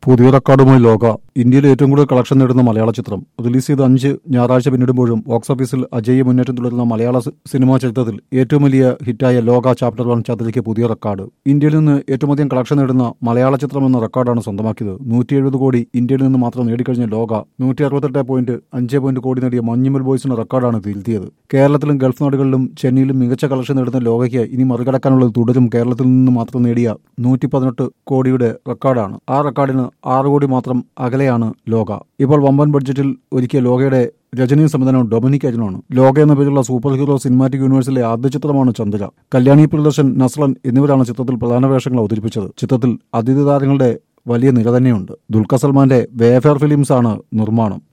പുതിയ റെക്കോർഡുമായി ലോക ഇന്ത്യയിൽ ഏറ്റവും കൂടുതൽ കളക്ഷൻ നേടുന്ന മലയാള ചിത്രം റിലീസ് ചെയ്ത് അഞ്ച് ഞായറാഴ്ച പിന്നിടുമ്പോഴും ബോക്സ് ഓഫീസിൽ അജയ്യ മുന്നേറ്റം തുടരുന്ന മലയാള സി- സിനിമാ ചരിത്രത്തിൽ ഏറ്റവും വലിയ ഹിറ്റായ ലോക ചാപ്റ്റർ വൺ ചാത്തയ്ക്ക് പുതിയ റെക്കോർഡ് ഇന്ത്യയിൽ നിന്ന് ഏറ്റവും അധികം കളക്ഷൻ നേടുന്ന മലയാള ചിത്രം എന്ന റെക്കോർഡാണ് സ്വന്തമാക്കിയത് നൂറ്റി എഴുപത് കോടി ഇന്ത്യയിൽ നിന്ന് മാത്രം നേടിക്കഴിഞ്ഞ ലോക നൂറ്റി അറുപത്തെട്ട് പോയിന്റ് അഞ്ച് പോയിന്റ് കോടി നേടിയ മഞ്ഞുമൽ ബോയ്സിന്റെ റെക്കോർഡാണ് തിരുത്തിയത് കേരളത്തിലും ഗൾഫ് നാടുകളിലും ചെന്നൈയിലും മികച്ച കളക്ഷൻ നേടുന്ന ലോകയ്ക്ക് ഇനി മറികടക്കാനുള്ളത് തുടരും കേരളത്തിൽ നിന്ന് മാത്രം നേടിയ നൂറ്റി പതിനെട്ട് കോടിയുടെ റെക്കോർഡാണ് ആ റെക്കോർഡിന് ആറ് കോടി മാത്രം അകലെയാണ് ലോക ഇപ്പോൾ വമ്പൻ ബഡ്ജറ്റിൽ ഒരുക്കിയ ലോകയുടെ രചനയും സംവിധാനവും ഡൊമിനിക് അജനാണ് ലോക എന്ന പേരുള്ള സൂപ്പർ ഹീറോ സിനിമാറ്റിക് യൂണിവേഴ്സിലെ ആദ്യ ചിത്രമാണ് ചന്ദ്ര കല്യാണി പ്രിയദർശൻ നസ്ലൻ എന്നിവരാണ് ചിത്രത്തിൽ പ്രധാന വേഷങ്ങൾ അവതരിപ്പിച്ചത് ചിത്രത്തിൽ അതിഥി താരങ്ങളുടെ വലിയ നിര തന്നെയുണ്ട് ദുൽഖർ സൽമാന്റെ വേഫെയർ ഫിലിംസ് ആണ് നിർമ്മാണം